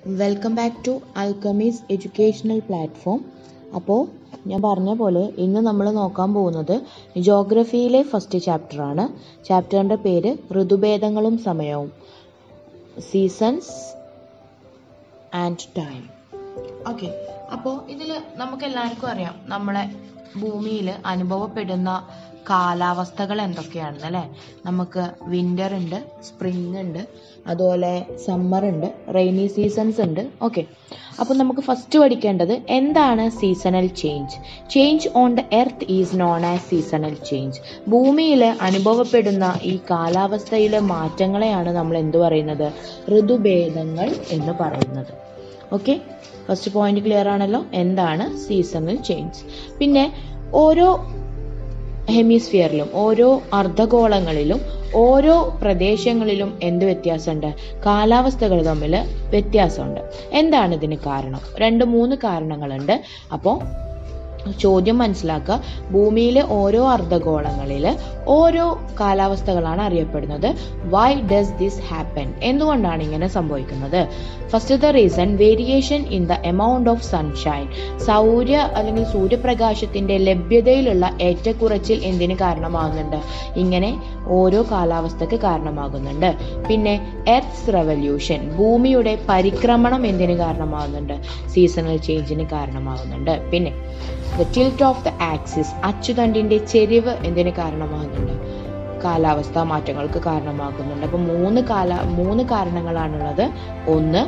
welcome back to Alchemy's educational platform അപ്പോൾ ഞാൻ പറഞ്ഞ പോലെ ഇന്ന് നമ്മൾ നോക്കാൻ പോകുന്നത് ജോഗ്രഫിയിലെ ഫസ്റ്റ് ചാപ്റ്ററാണ് ചാപ്റ്ററിൻ്റെ പേര് ഋതുഭേദങ്ങളും സമയവും സീസൺസ് ആൻഡ് ടൈം ഓക്കെ അപ്പോൾ ഇതിൽ നമുക്ക് എല്ലാവർക്കും അറിയാം നമ്മളെ ഭൂമിയിൽ അനുഭവപ്പെടുന്ന കാലാവസ്ഥകൾ എന്തൊക്കെയാണെന്ന് അല്ലേ നമുക്ക് വിൻ്റർ ഉണ്ട് സ്പ്രിങ് ഉണ്ട് അതുപോലെ സമ്മർ ഉണ്ട് റെയിനി സീസൺസ് ഉണ്ട് ഓക്കെ അപ്പോൾ നമുക്ക് ഫസ്റ്റ് പഠിക്കേണ്ടത് എന്താണ് seasonal change change on the earth is known as seasonal change ഭൂമിയിൽ അനുഭവപ്പെടുന്ന ഈ കാലാവസ്ഥയിലെ മാറ്റങ്ങളെയാണ് നമ്മൾ എന്ത് പറയുന്നത് ഋതുഭേദങ്ങൾ എന്ന് പറയുന്നത് ഓക്കെ ഫസ്റ്റ് പോയിന്റ് ക്ലിയർ ആണല്ലോ എന്താണ് സീസണൽ ചേഞ്ച് പിന്നെ ഓരോ ഹെമിസ്ഫിയറിലും ഓരോ അർദ്ധഗോളങ്ങളിലും ഓരോ പ്രദേശങ്ങളിലും എന്ത് വ്യത്യാസമുണ്ട് കാലാവസ്ഥകൾ തമ്മിൽ വ്യത്യാസമുണ്ട് എന്താണ് ഇതിന് കാരണം രണ്ട് മൂന്ന് കാരണങ്ങളുണ്ട് അപ്പോൾ ചോദ്യം മനസ്സിലാക്കുക ഭൂമിയിലെ ഓരോ അർദ്ധഗോളങ്ങളിൽ ഓരോ കാലാവസ്ഥകളാണ് അറിയപ്പെടുന്നത് വൈ ഡസ് ദിസ് ഹാപ്പൻ എന്തുകൊണ്ടാണ് ഇങ്ങനെ സംഭവിക്കുന്നത് first the reason variation in the amount of sunshine സൗര്യ അല്ലെങ്കിൽ സൂര്യപ്രകാശത്തിന്റെ ലഭ്യതയിലുള്ള ഏറ്റക്കുറച്ചിൽ എന്തിന് കാരണമാകുന്നുണ്ട് ഇങ്ങനെ ഓരോ കാലാവസ്ഥക്ക് കാരണമാകുന്നുണ്ട് പിന്നെ എർത്ത്സ് റെവല്യൂഷൻ ഭൂമിയുടെ പരിക്രമണം എന്തിന് കാരണമാകുന്നുണ്ട് സീസണൽ ചേഞ്ചിന് കാരണമാകുന്നുണ്ട് പിന്നെ the tilt of the axis അച്ചുതണ്ടിന്റെ ചെരിവ് എന്തിന് കാരണമാകുന്നുണ്ട് കാലാവസ്ഥാ മാറ്റങ്ങൾക്ക് കാരണമാകുന്നുണ്ട് അപ്പൊ മൂന്ന് കാല മൂന്ന് കാരണങ്ങളാണുള്ളത് ഒന്ന്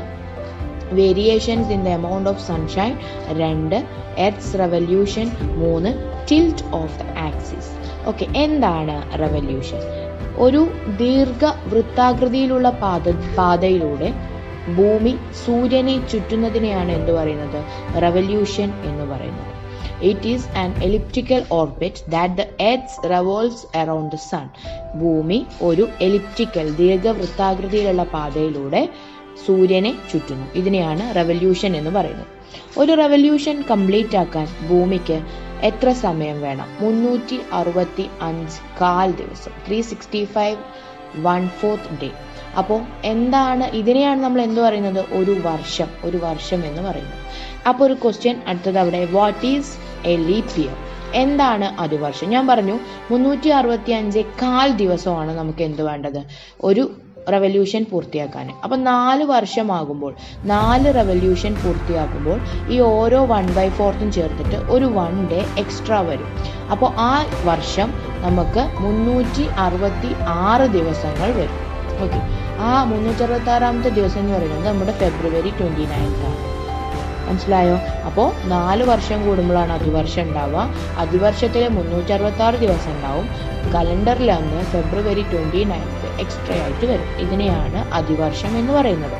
variations in the amount of sunshine രണ്ട് എർത്ത്സ് റെവല്യൂഷൻ മൂന്ന് tilt of the axis okay എന്താണ് റെവല്യൂഷൻ ഒരു ദീർഘ വൃത്താകൃതിയിലുള്ള പാത പാതയിലൂടെ ഭൂമി സൂര്യനെ ചുറ്റുന്നതിനെയാണ് എന്ത് പറയുന്നത് റെവല്യൂഷൻ എന്ന് പറയുന്നത് it is an elliptical orbit that the earth revolves around the sun ഭൂമി ഒരു എലിപ്റ്റിക്കൽ ദീർഘവൃത്താകൃതിയിലുള്ള പാതയിലൂടെ സൂര്യനെ ചുറ്റുന്നു ഇതിനെയാണ് റെവല്യൂഷൻ എന്ന് പറയുന്നത് ഒരു റെവല്യൂഷൻ കംപ്ലീറ്റ് ആക്കാൻ ഭൂമിക്ക് എത്ര സമയം വേണം മുന്നൂറ്റി അറുപത്തി അഞ്ച് കാൽ ദിവസം three sixty five one fourth day അപ്പോൾ എന്താണ് ഇതിനെയാണ് നമ്മൾ എന്ത് പറയുന്നത് ഒരു വർഷം ഒരു വർഷം എന്ന് പറയുന്നത് അപ്പോൾ ഒരു ക്വസ്റ്റ്യൻ അടുത്തത് അവിടെ what is a leap year എന്താണ് അതിവർഷം ഞാൻ പറഞ്ഞു മുന്നൂറ്റി അറുപത്തി അഞ്ച് കാൽ ദിവസമാണ് നമുക്ക് എന്ത് വേണ്ടത് ഒരു റെവല്യൂഷൻ പൂർത്തിയാക്കാൻ അപ്പൊ നാല് വർഷമാകുമ്പോൾ നാല് റെവല്യൂഷൻ പൂർത്തിയാക്കുമ്പോൾ ഈ ഓരോ വൺ ബൈ ഫോർത്തും ചേർത്തിട്ട് ഒരു വൺ ഡേ എക്സ്ട്രാ വരും അപ്പോൾ ആ വർഷം നമുക്ക് മുന്നൂറ്റി അറുപത്തി ആറ് ദിവസങ്ങൾ വരും ഓക്കെ ആ മുന്നൂറ്റി അറുപത്തി ആറാമത്തെ ദിവസം എന്ന് പറയുന്നത് നമ്മുടെ ഫെബ്രുവരി ട്വന്റി നയൻത്ത് ആണ് മനസ്സിലായോ അപ്പോൾ നാല് വർഷം കൂടുമ്പോഴാണ് അതിവർഷം ഉണ്ടാവുക അതിവർഷത്തിൽ മുന്നൂറ്റി അറുപത്തി ആറ് ദിവസം ഉണ്ടാവും കലണ്ടറിൽ അന്ന് ഫെബ്രുവരി ട്വന്റി നയൻത്ത് എക്സ്ട്രാ ആയിട്ട് വരും ഇതിനെയാണ് അതിവർഷം എന്ന് പറയുന്നത്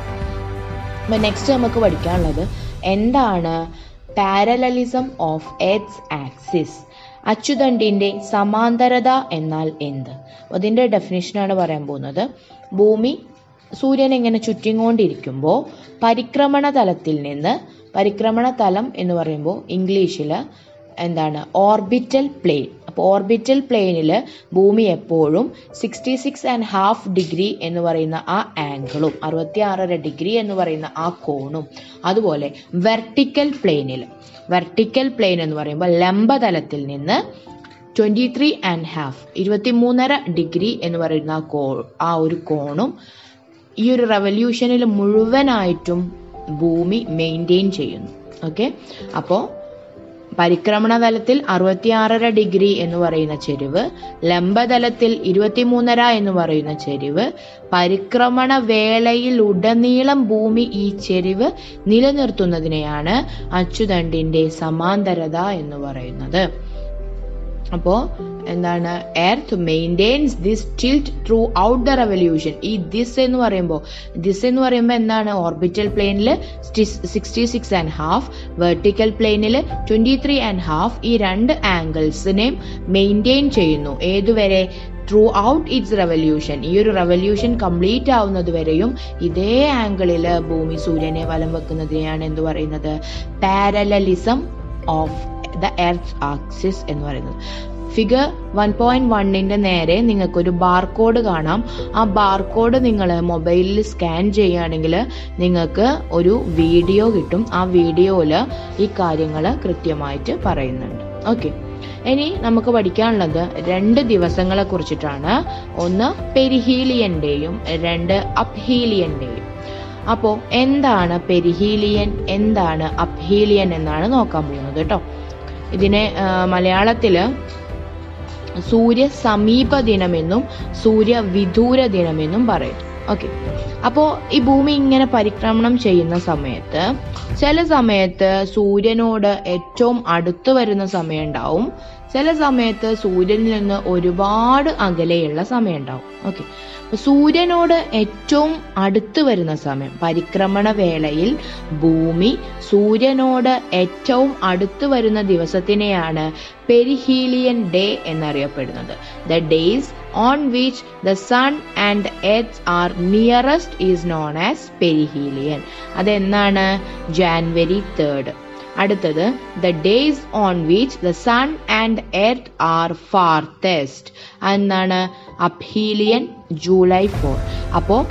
അപ്പം നെക്സ്റ്റ് നമുക്ക് പഠിക്കാനുള്ളത് എന്താണ് പാരലലിസം ഓഫ് എർത്ത് ആക്സിസ് അച്ചുതണ്ടിന്റെ സമാന്തരത എന്നാൽ എന്ത് അതിന്റെ ഡെഫിനേഷനാണ് പറയാൻ പോകുന്നത് ഭൂമി സൂര്യൻ ഇങ്ങനെ ചുറ്റിക്കൊണ്ടിരിക്കുമ്പോൾ പരിക്രമണ തലത്തിൽ നിന്ന് പരിക്രമണ തലം എന്ന് പറയുമ്പോൾ ഇംഗ്ലീഷിൽ എന്താണ് ഓർബിറ്റൽ പ്ലെയിൻ അപ്പോൾ ഓർബിറ്റൽ പ്ലെയിനിൽ ഭൂമി എപ്പോഴും sixty six and half degree എന്ന് പറയുന്ന ആ ആംഗിളും അറുപത്തി ആറര ഡിഗ്രി എന്ന് പറയുന്ന ആ കോണും അതുപോലെ വെർട്ടിക്കൽ പ്ലെയിനിൽ വെർട്ടിക്കൽ പ്ലെയിൻ എന്ന് പറയുമ്പോൾ ലംബതലത്തിൽ നിന്ന് ട്വന്റി ത്രീ ആൻഡ് ഹാഫ് ഇരുപത്തി മൂന്നര ഡിഗ്രി എന്ന് പറയുന്ന ആ കോ ആ ഒരു കോണും ഈ ഒരു റെവല്യൂഷനിൽ മുഴുവനായിട്ടും ഭൂമി മെയിൻറ്റെയിൻ ചെയ്യുന്നു ഓക്കെ അപ്പോൾ പരിക്രമണ തലത്തിൽ അറുപത്തിയാറര ഡിഗ്രി എന്ന് പറയുന്ന ചെരിവ് ലംബതലത്തിൽ ഇരുപത്തിമൂന്നര എന്ന് പറയുന്ന ചെരിവ് പരിക്രമണ വേളയിൽ ഉടനീളം ഭൂമി ഈ ചെരിവ് നിലനിർത്തുന്നതിനെയാണ് അച്ചുതണ്ടിന്റെ സമാന്തരത എന്ന് പറയുന്നത് അപ്പോ എന്താണ് earth maintains this tilt throughout the revolution ഈ ദിസ് എന്ന് പറയുമ്പോൾ ദിസ് എന്ന് പറയുമ്പോൾ എന്താണ് ഓർബിറ്റൽ പ്ലെയിനിൽ sixty six and half vertical പ്ലെയിനിൽ ട്വന്റി ത്രീ ആൻഡ് ഹാഫ് ഈ രണ്ട് ആംഗിൾസിനെയും മെയിൻറ്റെയിൻ ചെയ്യുന്നു ഏതുവരെ ത്രൂ ഔട്ട് ഇറ്റ്സ് റെവല്യൂഷൻ ഈ ഒരു റെവല്യൂഷൻ കംപ്ലീറ്റ് ആവുന്നത് വരെയും ഇതേ ആംഗിളിൽ ഭൂമി സൂര്യനെ വലം വെക്കുന്നതിനെയാണ് എന്ത് പറയുന്നത് parallelism of the earth axis എന്ന് പറയുന്നത് ഫിഗർ വൺ പോയിന്റ് വണ്ണിന്റെ നേരെ നിങ്ങൾക്കൊരു ബാർകോഡ് കാണാം ആ ബാർകോഡ് നിങ്ങൾ മൊബൈലിൽ സ്കാൻ ചെയ്യുകയാണെങ്കിൽ നിങ്ങൾക്ക് ഒരു വീഡിയോ കിട്ടും ആ വീഡിയോയിൽ ഈ കാര്യങ്ങൾ കൃത്യമായിട്ട് പറയുന്നുണ്ട് ഓക്കെ ഇനി നമുക്ക് പഠിക്കാനുള്ളത് രണ്ട് ദിവസങ്ങളെ കുറിച്ചിട്ടാണ് ഒന്ന് പെരിഹീലിയന്റെയും രണ്ട് അപ്ഹീലിയന്റെയും അപ്പോൾ എന്താണ് പെരിഹീലിയൻ എന്താണ് അപ്ഹീലിയൻ എന്നാണ് നോക്കാൻ പോകുന്നത് കേട്ടോ ഇതിനെ ആ, മലയാളത്തില് സൂര്യ സമീപ ദിനമെന്നും സൂര്യ വിദൂര ദിനമെന്നും പറയും ഓക്കെ അപ്പോൾ ഈ ഭൂമി ഇങ്ങനെ പരിക്രമണം ചെയ്യുന്ന സമയത്ത് ചില സമയത്ത് സൂര്യനോട് ഏറ്റവും അടുത്ത് വരുന്ന സമയം ഉണ്ടാവും ചില സമയത്ത് സൂര്യനിൽ നിന്ന് ഒരുപാട് അകലെയുള്ള സമയം ഉണ്ടാവും ഓക്കെ സൂര്യനോട് ഏറ്റവും അടുത്ത് വരുന്ന സമയം പരിക്രമണ വേളയിൽ ഭൂമി സൂര്യനോട് ഏറ്റവും അടുത്ത് വരുന്ന ദിവസത്തിനെയാണ് പെരിഹീലിയൻ ഡേ എന്നറിയപ്പെടുന്നത് the days on which the sun and earth are nearest is known as perihelion അതെന്നാണ് ജാൻവരി തേർഡ് അടുത്തത് the days on which the sun and earth are farthest എന്നാണ് അപ്ഹീലിയൻ ജൂലൈ ഫോർ അപ്പോൾ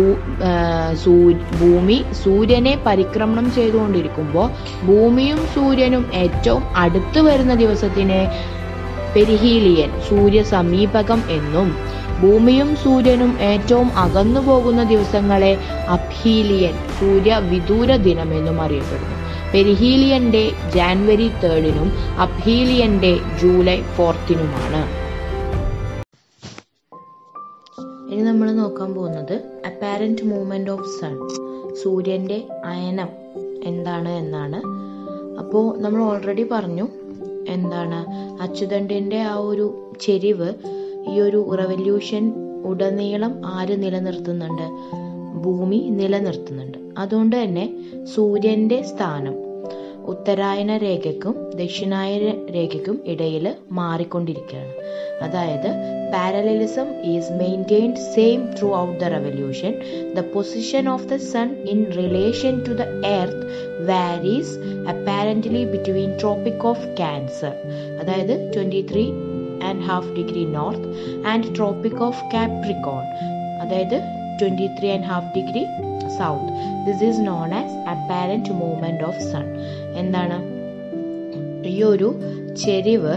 ഭൂമി സൂര്യനെ പരിക്രമണം ചെയ്തുകൊണ്ടിരിക്കുമ്പോൾ ഭൂമിയും സൂര്യനും ഏറ്റവും അടുത്ത് വരുന്ന ദിവസത്തിനെ പെരിഹീലിയൻ സൂര്യ സമീപകം എന്നും ഭൂമിയും സൂര്യനും ഏറ്റവും അകന്നു പോകുന്ന ദിവസങ്ങളെ അപ്ഹീലിയൻ സൂര്യ വിദൂര ദിനം എന്നും അറിയപ്പെടുന്നു പെരിഹീലിയൻ ഡേ ജാൻവരി തേർഡിനും അപ്ഹീലിയൻ ഡേ ജൂലൈ ഫോർത്തിനുമാണ് ഇനി നമ്മൾ നോക്കാൻ പോകുന്നത് അപ്പാരന്റ് മൂവ്മെന്റ് ഓഫ് സൺ സൂര്യന്റെ അയനം എന്താണ് എന്നാണ് അപ്പോൾ നമ്മൾ ഓൾറെഡി പറഞ്ഞു എന്താണ് അച്ചുതണ്ടിന്റെ ആ ഒരു ചെരിവ് ഈ ഒരു റെവല്യൂഷൻ ഉടനീളം ആര് നിലനിർത്തുന്നുണ്ട് ഭൂമി നിലനിർത്തുന്നുണ്ട് അതുകൊണ്ട് തന്നെ സൂര്യന്റെ സ്ഥാനം ഉത്തരായന രേഖയ്ക്കും ദക്ഷിണായന രേഖയ്ക്കും ഇടയിൽ മാറിക്കൊണ്ടിരിക്കുകയാണ് അതായത് parallelism is maintained same throughout the revolution the position of the sun in relation to the earth varies apparently between Tropic of Cancer അതായത് twenty three and half degree north and Tropic of Capricorn അതായത് twenty three and half degree south this is known as apparent movement of sun എന്താണ് ഈ ഒരു ചെരിവ്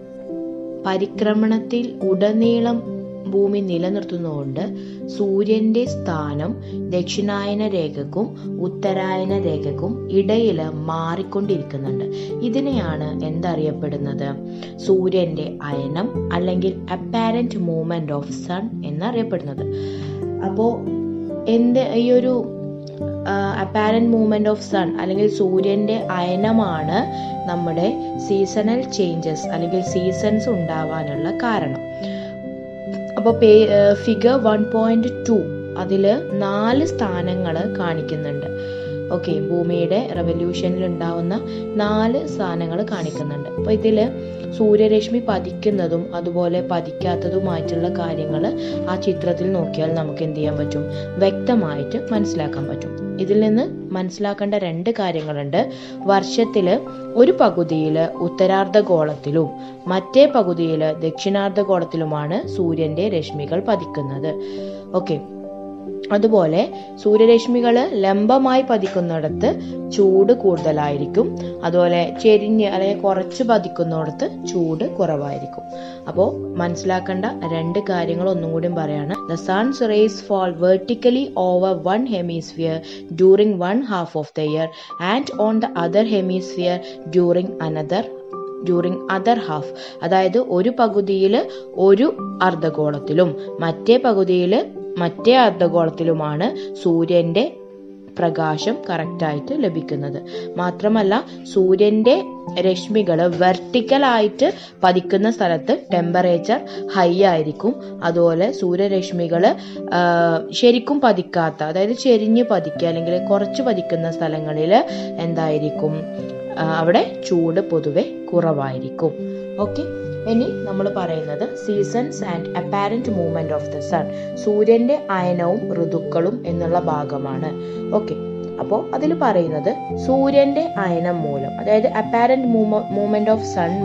പരിക്രമണത്തിൽ ഉടനീളം ഭൂമി നിലനിർത്തുന്നതുകൊണ്ട് സൂര്യന്റെ സ്ഥാനം ദക്ഷിണായന രേഖക്കും ഉത്തരായന രേഖക്കും ഇടയിൽ മാറിക്കൊണ്ടിരിക്കുന്നുണ്ട് ഇതിനെയാണ് എന്തറിയപ്പെടുന്നത് സൂര്യന്റെ അയനം അല്ലെങ്കിൽ അപ്പാരന്റ് മൂവ്മെന്റ് ഓഫ് സൺ എന്നറിയപ്പെടുന്നത് അപ്പോൾ എന്ത് ഈ ഒരു അപ്പാരന്റ് മൂവ്മെന്റ് ഓഫ് സൺ അല്ലെങ്കിൽ സൂര്യന്റെ അയനമാണ് നമ്മുടെ സീസണൽ ചേഞ്ചസ് അല്ലെങ്കിൽ സീസൺസ് ഉണ്ടാവാനുള്ള കാരണം അപ്പോൾ ഫിഗർ വൺ പോയിന്റ് ടു അതിൽ നാല് സ്ഥാനങ്ങൾ കാണിക്കുന്നുണ്ട് ഓക്കെ ഭൂമിയുടെ റെവല്യൂഷനിൽ ഉണ്ടാവുന്ന നാല് സ്ഥാനങ്ങൾ കാണിക്കുന്നുണ്ട് അപ്പോൾ ഇതിൽ സൂര്യരശ്മി പതിക്കുന്നതും അതുപോലെ പതിക്കാത്തതുമായിട്ടുള്ള കാര്യങ്ങൾ ആ ചിത്രത്തിൽ നോക്കിയാൽ നമുക്ക് എന്ത് ചെയ്യാൻ പറ്റും വ്യക്തമായിട്ട് മനസ്സിലാക്കാൻ പറ്റും ഇതിൽ നിന്ന് മനസ്സിലാക്കേണ്ട രണ്ട് കാര്യങ്ങളുണ്ട് വർഷത്തിൽ ഒരു പകുതിയിൽ ഉത്തരാർദ്ധഗോളത്തിലും മറ്റേ പകുതിയിൽ ദക്ഷിണാർദ്ധഗോളത്തിലുമാണ് സൂര്യന്റെ രശ്മികൾ പതിക്കുന്നത് ഓക്കെ അതുപോലെ സൂര്യരശ്മികൾ ലംബമായി പതിക്കുന്നിടത്ത് ചൂട് കൂടുതലായിരിക്കും അതുപോലെ ചെരിഞ്ഞ് അല്ലെങ്കിൽ കുറച്ച് പതിക്കുന്നിടത്ത് ചൂട് കുറവായിരിക്കും അപ്പോൾ മനസ്സിലാക്കേണ്ട രണ്ട് കാര്യങ്ങൾ ഒന്നും കൂടി പറയാണ് the sun's rays fall vertically over one hemisphere during one half of the year and on the other hemisphere during another during other half അതായത് ഒരു പകുതിയിൽ ഒരു അർദ്ധഗോളത്തിലും മറ്റേ പകുതിയിൽ മറ്റേ അർദ്ധഗോളത്തിലുമാണ് സൂര്യന്റെ പ്രകാശം കറക്റ്റായിട്ട് ലഭിക്കുന്നത് മാത്രമല്ല സൂര്യന്റെ രശ്മികൾ വെർട്ടിക്കലായിട്ട് പതിക്കുന്ന സ്ഥലത്ത് ടെമ്പറേച്ചർ ഹൈ ആയിരിക്കും അതുപോലെ സൂര്യരശ്മികൾ ശരിക്കും പതിക്കാത്ത അതായത് ചെരിഞ്ഞ് പതിക്കുക അല്ലെങ്കിൽ കുറച്ച് പതിക്കുന്ന സ്ഥലങ്ങളിൽ എന്തായിരിക്കും അവിടെ ചൂട് പൊതുവെ കുറവായിരിക്കും ഓക്കെ ഇനി നമ്മൾ പറയുന്നത് seasons and apparent movement of the sun സൂര്യന്റെ അയനവും ഋതുക്കളും എന്നുള്ള ഭാഗമാണ് ഓക്കെ അപ്പോൾ അതിൽ പറയുന്നത് സൂര്യന്റെ അയനം മൂലം അതായത് അപ്പാരന്റ് മൂവ്മെന്റ് ഓഫ് സൺ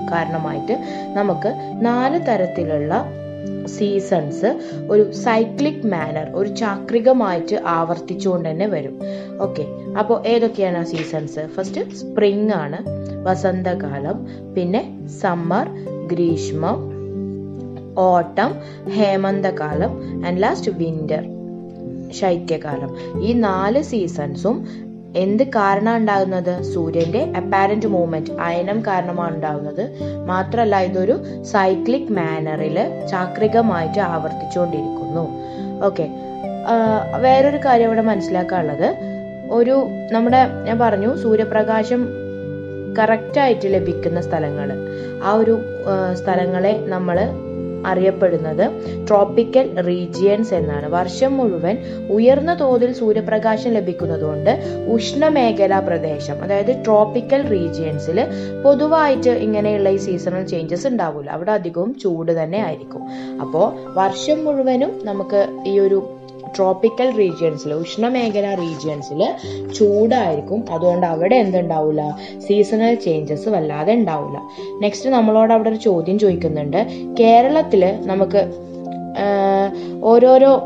കാരണമായിട്ട് നമുക്ക് നാല് തരത്തിലുള്ള സീസൺസ് ഒരു സൈക്ലിക് മാനർ ഒരു ചാക്രികമായിട്ട് ആവർത്തിച്ചുകൊണ്ട് തന്നെ വരും ഓക്കെ അപ്പോൾ ഏതൊക്കെയാണ് ആ സീസൺസ് ഫസ്റ്റ് സ്പ്രിംഗ് ആണ് വസന്തകാലം പിന്നെ സമ്മർ ഗ്രീഷ്മം ഓട്ടം ഹേമന്തകാലം ആൻഡ് ലാസ്റ്റ് വിന്റർ ശൈത്യകാലം ഈ നാല് സീസൺസും എന്ത് കാരണമാണ് ഉണ്ടാകുന്നത് സൂര്യന്റെ അപ്പാരന്റ് മൂവ്മെന്റ് അയനം കാരണമാണ് ഉണ്ടാകുന്നത് മാത്രമല്ല ഇതൊരു സൈക്ലിക് മാനറിൽ ചാക്രികമായിട്ട് ആവർത്തിച്ചുകൊണ്ടിരിക്കുന്നു ഓക്കെ വേറൊരു കാര്യം ഇവിടെ മനസ്സിലാക്കാനുള്ളത് ഒരു നമ്മുടെ ഞാൻ പറഞ്ഞു സൂര്യപ്രകാശം കറക്റ്റായിട്ട് ലഭിക്കുന്ന സ്ഥലങ്ങൾ ആ ഒരു സ്ഥലങ്ങളെ നമ്മൾ അറിയപ്പെടുന്നത് ട്രോപ്പിക്കൽ റീജിയൻസ് എന്നാണ് വർഷം മുഴുവൻ ഉയർന്ന തോതിൽ സൂര്യപ്രകാശം ലഭിക്കുന്നതുകൊണ്ട് ഉഷ്ണമേഖലാ പ്രദേശം അതായത് ട്രോപ്പിക്കൽ റീജിയൻസിൽ പൊതുവായിട്ട് ഇങ്ങനെയുള്ള ഈ സീസണൽ ചേഞ്ചസ് ഉണ്ടാവില്ല അവിടെ അധികവും ചൂട് തന്നെ ആയിരിക്കും അപ്പോൾ വർഷം മുഴുവനും നമുക്ക് ഈ ഒരു ട്രോപ്പിക്കൽ റീജിയൻസിൽ ഉഷ്ണമേഖല റീജിയൻസിൽ ചൂടായിരിക്കും അതുകൊണ്ട് അവിടെ എന്തുണ്ടാവില്ല സീസണൽ ചേഞ്ചസ് വല്ലാതെ ഉണ്ടാവില്ല നെക്സ്റ്റ് നമ്മളോട് അവിടെ ഒരു ചോദ്യം ചോദിക്കുന്നുണ്ട് കേരളത്തിൽ നമുക്ക് ഓരോരോ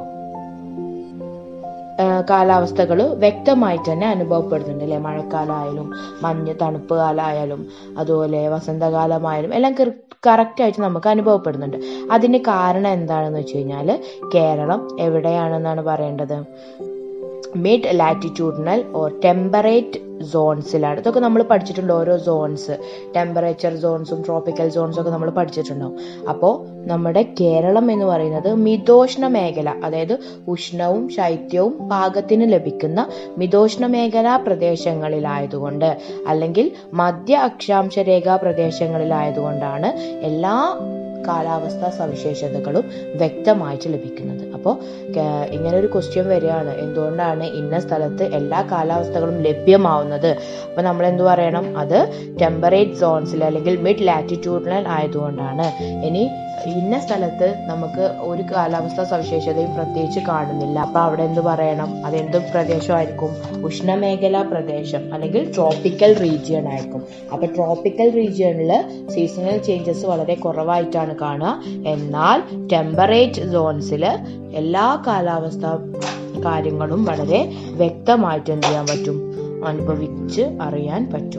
കാലാവസ്ഥകൾ വ്യക്തമായിട്ട് തന്നെ അനുഭവപ്പെടുന്നുണ്ട് അല്ലെ മഴക്കാലമായാലും മഞ്ഞ് തണുപ്പ് കാലമായാലും അതുപോലെ വസന്തകാലമായാലും എല്ലാം കറക്റ്റായിട്ട് നമുക്ക് അനുഭവപ്പെടുന്നുണ്ട് അതിന് കാരണം എന്താണെന്ന് വെച്ച് കഴിഞ്ഞാൽ കേരളം എവിടെയാണെന്നാണ് പറയേണ്ടത് മിഡ് ലാറ്റിറ്റ്യൂഡിനൽ ഓർ ടെമ്പറേറ്റ് സോൺസിലാണ് ഇതൊക്കെ നമ്മൾ പഠിച്ചിട്ടുണ്ട് ഓരോ സോൺസ് ടെമ്പറേച്ചർ സോൺസും ട്രോപ്പിക്കൽ സോൺസും ഒക്കെ നമ്മൾ പഠിച്ചിട്ടുണ്ടാവും അപ്പോൾ നമ്മുടെ കേരളം എന്ന് പറയുന്നത് മിതോഷ്ണ മേഖല അതായത് ഉഷ്ണവും ശൈത്യവും പാകത്തിന് ലഭിക്കുന്ന മിതോഷ്ണ മേഖലാ പ്രദേശങ്ങളിലായതുകൊണ്ട് അല്ലെങ്കിൽ മധ്യ അക്ഷാംശ രേഖാ പ്രദേശങ്ങളിലായതുകൊണ്ടാണ് എല്ലാ കാലാവസ്ഥാ സവിശേഷതകളും വ്യക്തമായിട്ട് ലഭിക്കുന്നത് അപ്പോൾ ഇങ്ങനെ ഒരു ക്വസ്റ്റ്യൻ വരികയാണ് എന്തുകൊണ്ടാണ് ഇന്ന സ്ഥലത്ത് എല്ലാ കാലാവസ്ഥകളും ലഭ്യമാവുന്നത് അപ്പോൾ നമ്മൾ എന്ത് പറയണം അത് ടെമ്പറേറ്റ് സോൺസിൽ അല്ലെങ്കിൽ മിഡ് ലാറ്റിറ്റ്യൂഡിനൽ ആയതുകൊണ്ടാണ് ഇനി ഇന്ന സ്ഥലത്ത് നമുക്ക് ഒരു കാലാവസ്ഥാ സവിശേഷതയും പ്രത്യേകിച്ച് കാണുന്നില്ല അപ്പൊ അവിടെ എന്ത് പറയണം അതെന്ത് പ്രദേശമായിരിക്കും ഉഷ്ണമേഖലാ പ്രദേശം അല്ലെങ്കിൽ ട്രോപ്പിക്കൽ റീജിയൺ ആയിരിക്കും അപ്പൊ ട്രോപ്പിക്കൽ റീജിയണിൽ സീസണൽ ചേഞ്ചസ് വളരെ കുറവായിട്ടാണ് കാണുക എന്നാൽ ടെമ്പറേറ്റ് സോൺസിൽ എല്ലാ കാലാവസ്ഥ കാര്യങ്ങളും വളരെ വ്യക്തമായിട്ട് എന്ത് ചെയ്യാൻ പറ്റും അനുഭവിച്ച് അറിയാൻ പറ്റും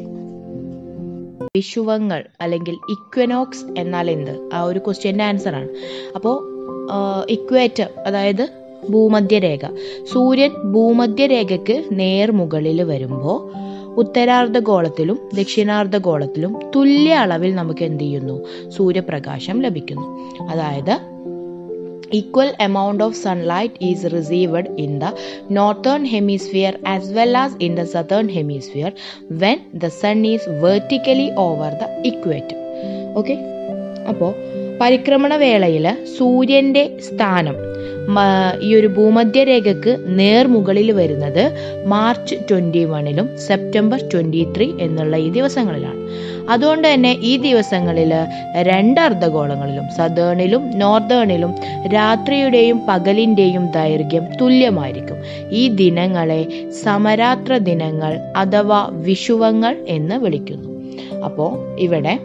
വിഷുവങ്ങൾ അല്ലെങ്കിൽ ഇക്വനോക്സ് എന്നാൽ എന്ത് ആ ഒരു ക്വസ്റ്റ്യൻ്റെ ആൻസർ ആണ് അപ്പോൾ ഇക്വേറ്റർ അതായത് ഭൂമധ്യരേഖ സൂര്യൻ ഭൂമധ്യരേഖയ്ക്ക് നേർമുകളിൽ വരുമ്പോൾ ഉത്തരാർദ്ധഗോളത്തിലും ദക്ഷിണാർദ്ധഗോളത്തിലും തുല്യ അളവിൽ നമുക്ക് എന്ത് ചെയ്യുന്നു സൂര്യപ്രകാശം ലഭിക്കുന്നു അതായത് equal amount of sunlight is received in the northern hemisphere as well as in the southern hemisphere when the sun is vertically over the equator okay അപ്പോൾ പരിക്രമണ വേളയിൽ സൂര്യൻ്റെ സ്ഥാനം ഈ ഒരു ഭൂമധ്യരേഖക്ക് നേർമുകളിൽ വരുന്നത് മാർച്ച് ട്വൻറ്റി വണ്ണിലും സെപ്റ്റംബർ ട്വൻറ്റി ത്രീ എന്നുള്ള ഈ ദിവസങ്ങളിലാണ് അതുകൊണ്ട് തന്നെ ഈ ദിവസങ്ങളിൽ രണ്ട് അർദ്ധഗോളങ്ങളിലും സദേണിലും നോർത്തേണിലും രാത്രിയുടെയും പകലിൻ്റെയും ദൈർഘ്യം തുല്യമായിരിക്കും ഈ ദിനങ്ങളെ സമരാത്ര ദിനങ്ങൾ അഥവാ വിഷുവങ്ങൾ എന്ന് വിളിക്കുന്നു അപ്പോൾ ഇവിടെ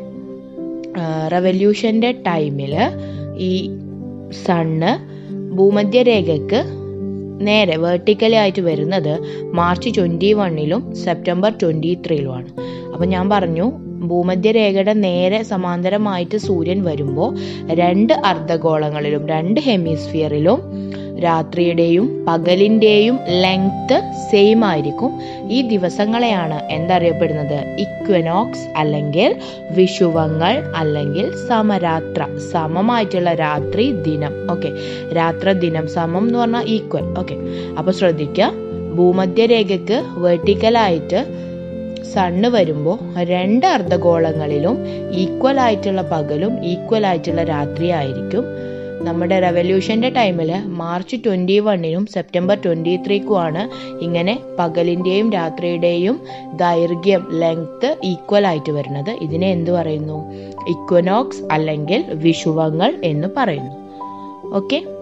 റവല്യൂഷൻ്റെ ടൈമിൽ ഈ സണ്ണ് ഭൂമധ്യരേഖയ്ക്ക് നേരെ വേർട്ടിക്കലി ആയിട്ട് വരുന്നത് മാർച്ച് ട്വൻറ്റി വണ്ണിലും സെപ്റ്റംബർ ട്വൻറ്റി ത്രീയിലുമാണ് അപ്പം ഞാൻ പറഞ്ഞു ഭൂമധ്യരേഖയുടെ നേരെ സമാന്തരമായിട്ട് സൂര്യൻ വരുമ്പോൾ രണ്ട് അർദ്ധഗോളങ്ങളിലും രണ്ട് ഹെമിസ്ഫിയറിലും രാത്രിയുടെയും പകലിൻ്റെയും ലെങ്ത് സെയിം ആയിരിക്കും ഈ ദിവസങ്ങളെയാണ് എന്തറിയപ്പെടുന്നത് ഇക്വനോക്സ് അല്ലെങ്കിൽ വിഷുവങ്ങൾ അല്ലെങ്കിൽ സമരാത്ര സമമായിട്ടുള്ള രാത്രി ദിനം ഓക്കെ രാത്ര ദിനം സമം എന്ന് പറഞ്ഞാൽ ഈക്വൽ ഓക്കെ അപ്പോൾ ശ്രദ്ധിക്കുക ഭൂമധ്യരേഖയ്ക്ക് വെർട്ടിക്കലായിട്ട് സണ്ണ് വരുമ്പോൾ രണ്ട് അർദ്ധഗോളങ്ങളിലും ഈക്വൽ ആയിട്ടുള്ള പകലും ഈക്വൽ ആയിട്ടുള്ള രാത്രി ആയിരിക്കും നമ്മുടെ റെവല്യൂഷൻ്റെ ടൈമിൽ മാർച്ച് ട്വൻറ്റി വണ്ണിനും സെപ്റ്റംബർ ട്വൻറ്റി ത്രീക്കുമാണ് ഇങ്ങനെ പകലിൻ്റെയും രാത്രിയുടെയും ദൈർഘ്യം ലെങ്ത് ഈക്വൽ ആയിട്ട് വരുന്നത് ഇതിനെ എന്ത് പറയുന്നു ഇക്വനോക്സ് അല്ലെങ്കിൽ വിഷുവങ്ങൾ എന്ന് പറയുന്നു ഓക്കെ